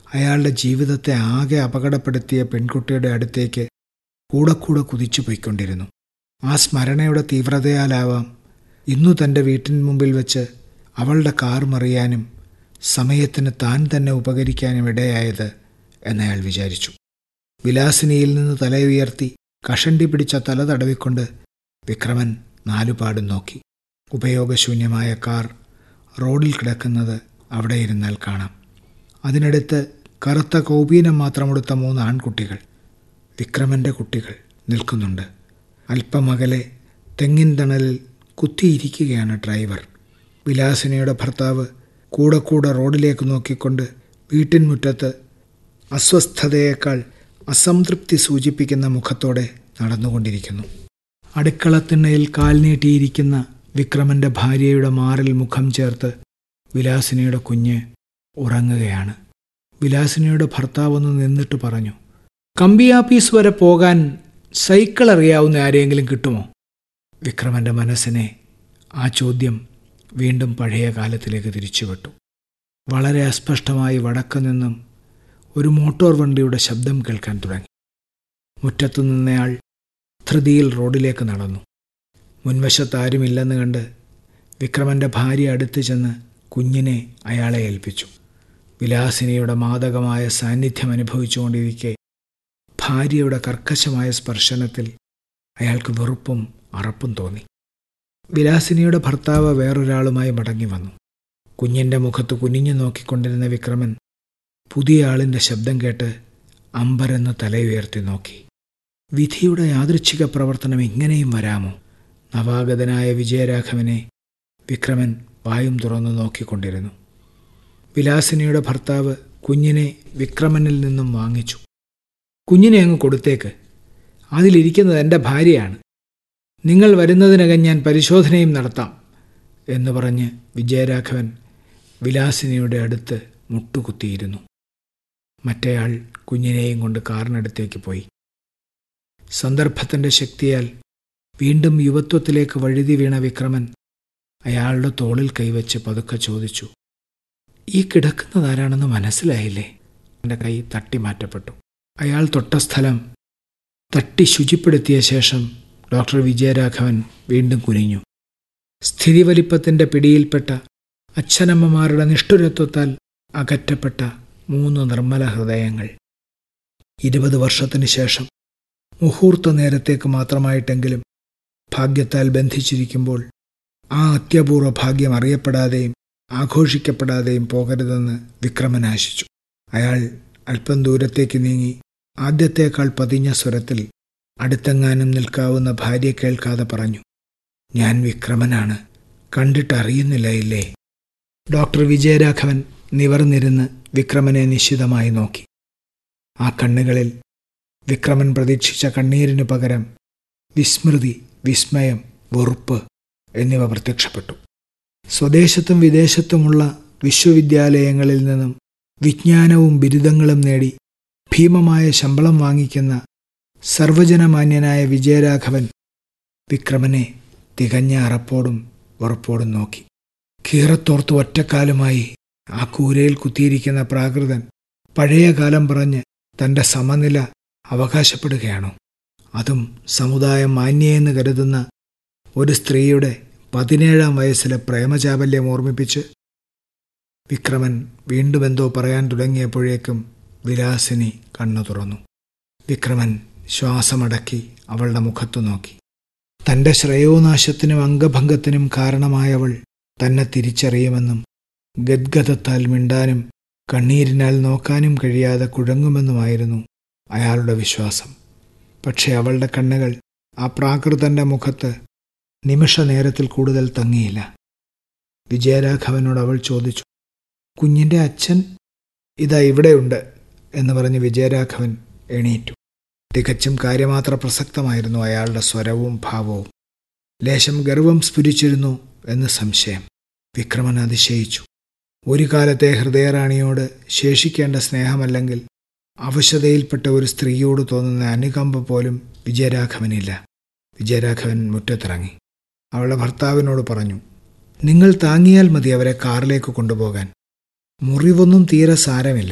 അയാളുടെ ജീവിതത്തെ ആകെ അപകടപ്പെടുത്തിയ പെൺകുട്ടിയുടെ അടുത്തേക്ക് കൂടെ കൂടെ കുതിച്ചു പോയിക്കൊണ്ടിരുന്നു ആ സ്മരണയുടെ തീവ്രതയാലാവാം ഇന്നു തൻ്റെ വീട്ടിന് മുമ്പിൽ വെച്ച് അവളുടെ കാർ മറിയാനും സമയത്തിന് താൻ തന്നെ ഉപകരിക്കാനും ഇടയായത് എന്നയാൾ വിചാരിച്ചു വിലാസിനിയിൽ നിന്ന് തല ഉയർത്തി കഷണ്ടി പിടിച്ച തല തടവിക്കൊണ്ട് വിക്രമൻ നാലുപാടും നോക്കി ഉപയോഗശൂന്യമായ കാർ റോഡിൽ കിടക്കുന്നത് അവിടെ ഇരുന്നാൽ കാണാം അതിനടുത്ത് കറുത്ത കൗപീനം മാത്രമെടുത്ത മൂന്ന് ആൺകുട്ടികൾ വിക്രമൻ്റെ കുട്ടികൾ നിൽക്കുന്നുണ്ട് അല്പമകലെ തെങ്ങിൻ തണലിൽ കുത്തിയിരിക്കുകയാണ് ഡ്രൈവർ വിലാസിനിയുടെ ഭർത്താവ് കൂടെ കൂടെ റോഡിലേക്ക് നോക്കിക്കൊണ്ട് വീട്ടിൻമുറ്റത്ത് അസ്വസ്ഥതയേക്കാൾ അസംതൃപ്തി സൂചിപ്പിക്കുന്ന മുഖത്തോടെ നടന്നുകൊണ്ടിരിക്കുന്നു അടുക്കളത്തിണ്ണയിൽ കാൽ നീട്ടിയിരിക്കുന്ന വിക്രമന്റെ ഭാര്യയുടെ മാറിൽ മുഖം ചേർത്ത് വിലാസിനിയുടെ കുഞ്ഞ് ഉറങ്ങുകയാണ് വിലാസിനിയുടെ ഭർത്താവൊന്ന് നിന്നിട്ട് പറഞ്ഞു കമ്പി ആപ്പീസ് വരെ പോകാൻ സൈക്കിൾ അറിയാവുന്ന ആരെയെങ്കിലും കിട്ടുമോ വിക്രമന്റെ മനസ്സിനെ ആ ചോദ്യം വീണ്ടും പഴയ കാലത്തിലേക്ക് തിരിച്ചുവിട്ടു വളരെ അസ്പഷ്ടമായി വടക്കു നിന്നും ഒരു മോട്ടോർ വണ്ടിയുടെ ശബ്ദം കേൾക്കാൻ തുടങ്ങി മുറ്റത്തു നിന്നയാൾ ധൃതിയിൽ റോഡിലേക്ക് നടന്നു മുൻവശത്ത് ആരുമില്ലെന്ന് കണ്ട് വിക്രമന്റെ ഭാര്യ അടുത്ത് ചെന്ന് കുഞ്ഞിനെ അയാളെ ഏൽപ്പിച്ചു വിലാസിനിയുടെ മാദകമായ സാന്നിധ്യം അനുഭവിച്ചുകൊണ്ടിരിക്കെ ഭാര്യയുടെ കർക്കശമായ സ്പർശനത്തിൽ അയാൾക്ക് വെറുപ്പും അറപ്പും തോന്നി വിലാസിനിയുടെ ഭർത്താവ് വേറൊരാളുമായി മടങ്ങി വന്നു കുഞ്ഞിൻ്റെ മുഖത്ത് കുനിഞ്ഞു നോക്കിക്കൊണ്ടിരുന്ന വിക്രമൻ പുതിയ ആളിൻ്റെ ശബ്ദം കേട്ട് അമ്പരെന്ന് തലയുയർത്തി നോക്കി വിധിയുടെ യാദൃച്ഛിക പ്രവർത്തനം ഇങ്ങനെയും വരാമോ നവാഗതനായ വിജയരാഘവനെ വിക്രമൻ വായും തുറന്നു നോക്കിക്കൊണ്ടിരുന്നു വിലാസിനിയുടെ ഭർത്താവ് കുഞ്ഞിനെ വിക്രമനിൽ നിന്നും വാങ്ങിച്ചു കുഞ്ഞിനെ അങ്ങ് കൊടുത്തേക്ക് അതിലിരിക്കുന്നത് എൻ്റെ ഭാര്യയാണ് നിങ്ങൾ വരുന്നതിനകം ഞാൻ പരിശോധനയും നടത്താം എന്ന് പറഞ്ഞ് വിജയരാഘവൻ വിലാസിനിയുടെ അടുത്ത് മുട്ടുകുത്തിയിരുന്നു മറ്റേയാൾ കുഞ്ഞിനെയും കൊണ്ട് കാറിനടുത്തേക്ക് പോയി സന്ദർഭത്തിൻ്റെ ശക്തിയാൽ വീണ്ടും യുവത്വത്തിലേക്ക് വഴുതി വീണ വിക്രമൻ അയാളുടെ തോളിൽ കൈവച്ച് പതുക്കെ ചോദിച്ചു ഈ കിടക്കുന്നതാരാണെന്ന് മനസ്സിലായില്ലേ എൻ്റെ കൈ തട്ടി മാറ്റപ്പെട്ടു അയാൾ തൊട്ട സ്ഥലം തട്ടി ശുചിപ്പെടുത്തിയ ശേഷം ഡോക്ടർ വിജയരാഘവൻ വീണ്ടും കുനിഞ്ഞു സ്ഥിതിവലിപ്പത്തിൻ്റെ പിടിയിൽപ്പെട്ട അച്ഛനമ്മമാരുടെ നിഷ്ഠുരത്വത്താൽ അകറ്റപ്പെട്ട മൂന്ന് നിർമ്മല ഹൃദയങ്ങൾ ഇരുപത് വർഷത്തിനു ശേഷം മുഹൂർത്ത നേരത്തേക്ക് മാത്രമായിട്ടെങ്കിലും ഭാഗ്യത്താൽ ബന്ധിച്ചിരിക്കുമ്പോൾ ആ അത്യപൂർവ ഭാഗ്യം അറിയപ്പെടാതെയും ആഘോഷിക്കപ്പെടാതെയും പോകരുതെന്ന് വിക്രമൻ ആശിച്ചു അയാൾ അല്പം ദൂരത്തേക്ക് നീങ്ങി ആദ്യത്തേക്കാൾ പതിഞ്ഞ സ്വരത്തിൽ അടുത്തെങ്ങാനും നിൽക്കാവുന്ന ഭാര്യ കേൾക്കാതെ പറഞ്ഞു ഞാൻ വിക്രമനാണ് കണ്ടിട്ടറിയുന്നില്ല ഇല്ലേ ഡോക്ടർ വിജയരാഘവൻ നിവർന്നിരുന്ന് വിക്രമനെ നിശ്ചിതമായി നോക്കി ആ കണ്ണുകളിൽ വിക്രമൻ പ്രതീക്ഷിച്ച കണ്ണീരിനു പകരം വിസ്മൃതി വിസ്മയം വെറുപ്പ് എന്നിവ പ്രത്യക്ഷപ്പെട്ടു സ്വദേശത്തും വിദേശത്തുമുള്ള വിശ്വവിദ്യാലയങ്ങളിൽ നിന്നും വിജ്ഞാനവും ബിരുദങ്ങളും നേടി ഭീമമായ ശമ്പളം വാങ്ങിക്കുന്ന സർവജനമാന്യനായ വിജയരാഘവൻ വിക്രമനെ തികഞ്ഞ അറപ്പോടും വെറുപ്പോടും നോക്കി കീറത്തോർത്ത് ഒറ്റക്കാലുമായി ആ കൂരയിൽ കുത്തിയിരിക്കുന്ന പ്രാകൃതൻ പഴയ കാലം പറഞ്ഞ് തൻ്റെ സമനില അവകാശപ്പെടുകയാണോ അതും സമുദായം മാന്യയെന്ന് കരുതുന്ന ഒരു സ്ത്രീയുടെ പതിനേഴാം വയസ്സിലെ പ്രേമചാബല്യം ഓർമ്മിപ്പിച്ച് വിക്രമൻ വീണ്ടും എന്തോ പറയാൻ തുടങ്ങിയപ്പോഴേക്കും വിലാസിനി കണ്ണു തുറന്നു വിക്രമൻ ശ്വാസമടക്കി അവളുടെ മുഖത്തു നോക്കി തൻ്റെ ശ്രേയോനാശത്തിനും അംഗഭംഗത്തിനും കാരണമായവൾ തന്നെ തിരിച്ചറിയുമെന്നും ഗദ്ഗതത്താൽ മിണ്ടാനും കണ്ണീരിനാൽ നോക്കാനും കഴിയാതെ കുഴങ്ങുമെന്നുമായിരുന്നു അയാളുടെ വിശ്വാസം പക്ഷേ അവളുടെ കണ്ണുകൾ ആ പ്രാകൃതന്റെ മുഖത്ത് നിമിഷ നേരത്തിൽ കൂടുതൽ തങ്ങിയില്ല വിജയരാഘവനോട് അവൾ ചോദിച്ചു കുഞ്ഞിൻ്റെ അച്ഛൻ ഇതാ ഇവിടെയുണ്ട് എന്ന് പറഞ്ഞ് വിജയരാഘവൻ എണീറ്റു തികച്ചും കാര്യമാത്ര പ്രസക്തമായിരുന്നു അയാളുടെ സ്വരവും ഭാവവും ലേശം ഗർവം സ്ഫുരിച്ചിരുന്നു എന്ന് സംശയം വിക്രമൻ അതിശയിച്ചു ഒരു കാലത്തെ ഹൃദയറാണിയോട് ശേഷിക്കേണ്ട സ്നേഹമല്ലെങ്കിൽ അവശതയിൽപ്പെട്ട ഒരു സ്ത്രീയോട് തോന്നുന്ന അനുകമ്പ പോലും വിജയരാഘവനില്ല വിജയരാഘവൻ മുറ്റത്തിറങ്ങി അവളുടെ ഭർത്താവിനോട് പറഞ്ഞു നിങ്ങൾ താങ്ങിയാൽ മതി അവരെ കാറിലേക്ക് കൊണ്ടുപോകാൻ മുറിവൊന്നും തീരെ സാരമില്ല